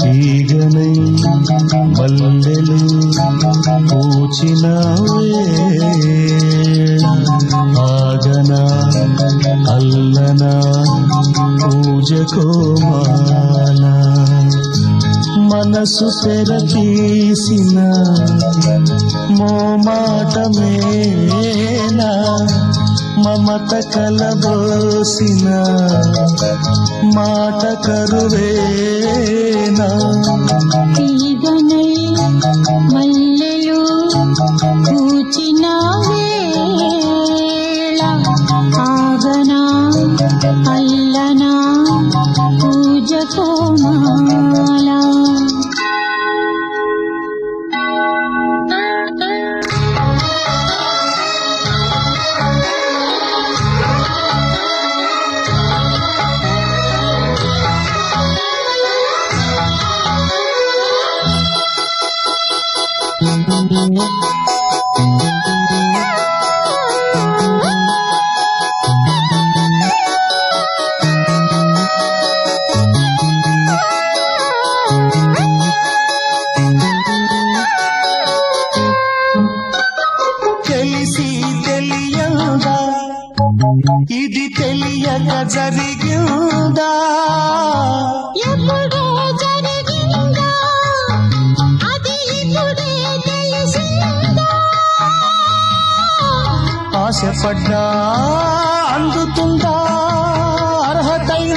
తీగనై మల్లెలు పూచిన వేళ ఆగనా అల్లనా పూజకో మాల మనసు తెరతీసిన మోమాటమేనా మమత కలబోసిన మాట కరువేనా తీగనై మల్లెలు పూచిన వేళ ఆగనా అల్లనా పూజ కోమాల తెలిసి తెలియదా ఇది తెలియక జరిగిందా ఎప్పుడో జరిగిందా అది ఇప్పుడే తెలిసిందా ఆశపడ్డా అందుతుందా అర్హతైన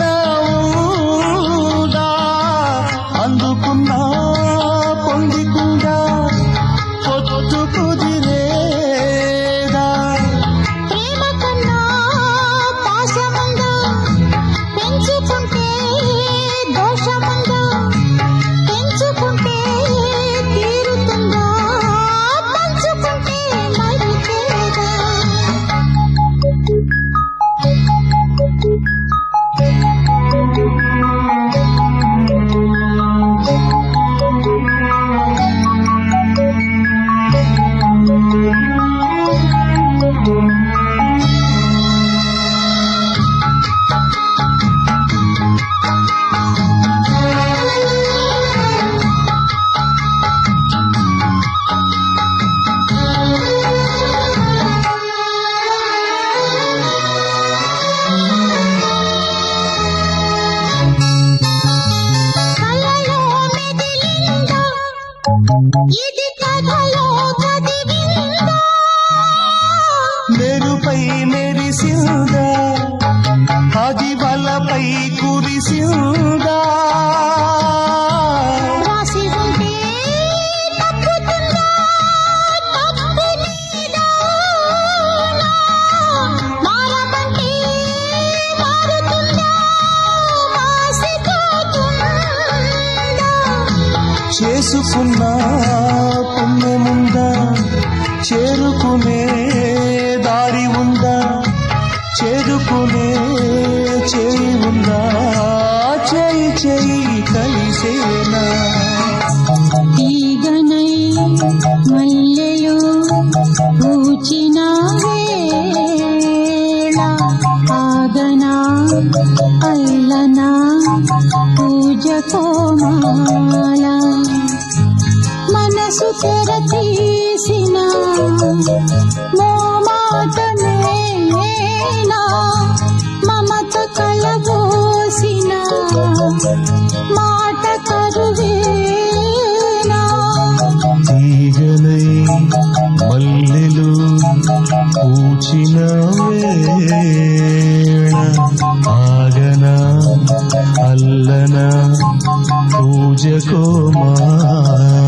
ఉందా అందుకున్నా పొందికుందా పొత్తు కుదిరేదా ప్రేమ కన్నా పాశమందా పెంచుకుంటే దోషమందా పెంచుకుంటే తీరుతుందా పంచుకుంటే మరిచేదా కలలో మెదిలిందా ఇది కథలో చదివిందా మెరుపై మెరిసిందా అది వలపై కురిసిందా రాసి ఉంటే తప్పుతుందా తప్పు నీదా మారమంటే మారుతుందా మాసిపోతుందా చేసుకున్న పుణ్యముందా చేరుకునే దారి ఉందా చేరుకునే చేయి ఉందా చేయి చేయి కలిసేనా తీగనై మల్లెలు పూచిన వేళ ఆగనా అల్లనా పూజ కోమాల మనసు తెర తీసిన మోమాటమేనా మమత కలబోసిన మాట కరువేనా తీగలై మల్లెలు పూచిన వేళ ఆగనా అల్లనా పూజకో మా